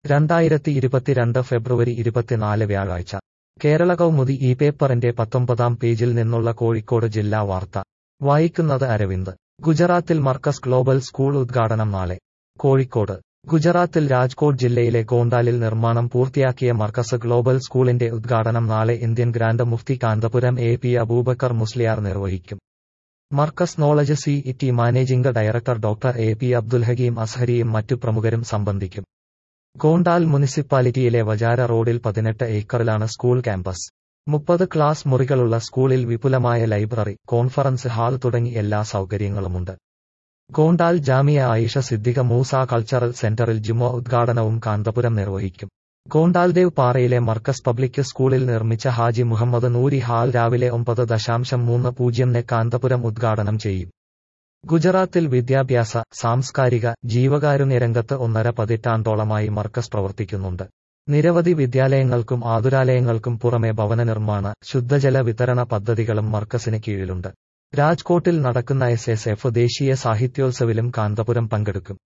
രണ്ടായിരത്തി ഇരുപത്തിരണ്ട് ഫെബ്രുവരി ഇരുപത്തിനാല് വ്യാഴാഴ്ച കേരള കൗമുദി ഈ പേപ്പറിന്റെ പത്തൊമ്പതാം പേജിൽ നിന്നുള്ള കോഴിക്കോട് ജില്ലാ വാർത്ത വായിക്കുന്നത് അരവിന്ദ് ഗുജറാത്തിൽ മർക്കസ് ഗ്ലോബൽ സ്കൂൾ ഉദ്ഘാടനം നാളെ കോഴിക്കോട് ഗുജറാത്തിൽ രാജ്കോട്ട് ജില്ലയിലെ ഗോണ്ടാലിൽ നിർമ്മാണം പൂർത്തിയാക്കിയ മർക്കസ് ഗ്ലോബൽ സ്കൂളിന്റെ ഉദ്ഘാടനം നാളെ Indian grand Mufti Kanthapuram A P Aboobacker Musliyar നിർവഹിക്കും Markaz knowledge C E managing director doctor A P Abdul Hakeem അസ്ഹരിയും മറ്റു പ്രമുഖരും സംബന്ധിക്കും ഗോണ്ടാൽ മുനിസിപ്പാലിറ്റിയിലെ വജാര റോഡിൽ പതിനെട്ട് ഏക്കറിലാണ് സ്കൂൾ ക്യാമ്പസ് മുപ്പത് ക്ലാസ് മുറികളുള്ള സ്കൂളിൽ വിപുലമായ ലൈബ്രറി കോൺഫറൻസ് ഹാൾ തുടങ്ങി എല്ലാ സൗകര്യങ്ങളുമുണ്ട് ഗോണ്ടാൽ ജാമിയ ആയിഷ സിദ്ദിഖ മൂസ കൾച്ചറൽ സെന്ററിൽ ജുമോ ഉദ്ഘാടനവും കാന്തപുരം നിർവഹിക്കും ഗോണ്ടാൽദേവ് പാറയിലെ മർക്കസ് പബ്ലിക് സ്കൂളിൽ നിർമ്മിച്ച ഹാജി മുഹമ്മദ് നൂരി ഹാൾ രാവിലെ ഒമ്പത് ദശാംശം മൂന്ന് പൂജ്യംന് കാന്തപുരം ഉദ്ഘാടനം ചെയ്യും ഗുജറാത്തിൽ വിദ്യാഭ്യാസ സാംസ്കാരിക ജീവകാരുണ്യ രംഗത്ത് ഒന്നര പതിറ്റാണ്ടോളമായി മർക്കസ് പ്രവർത്തിക്കുന്നുണ്ട് നിരവധി വിദ്യാലയങ്ങൾക്കും ആതുരാലയങ്ങൾക്കും പുറമെ ഭവന നിർമ്മാണ ശുദ്ധജല വിതരണ പദ്ധതികളും മർക്കസിന് കീഴിലുണ്ട് രാജ്കോട്ടിൽ നടക്കുന്ന എസ് എസ് എഫ് ദേശീയ സാഹിത്യോത്സവിലും കാന്തപുരം പങ്കെടുക്കും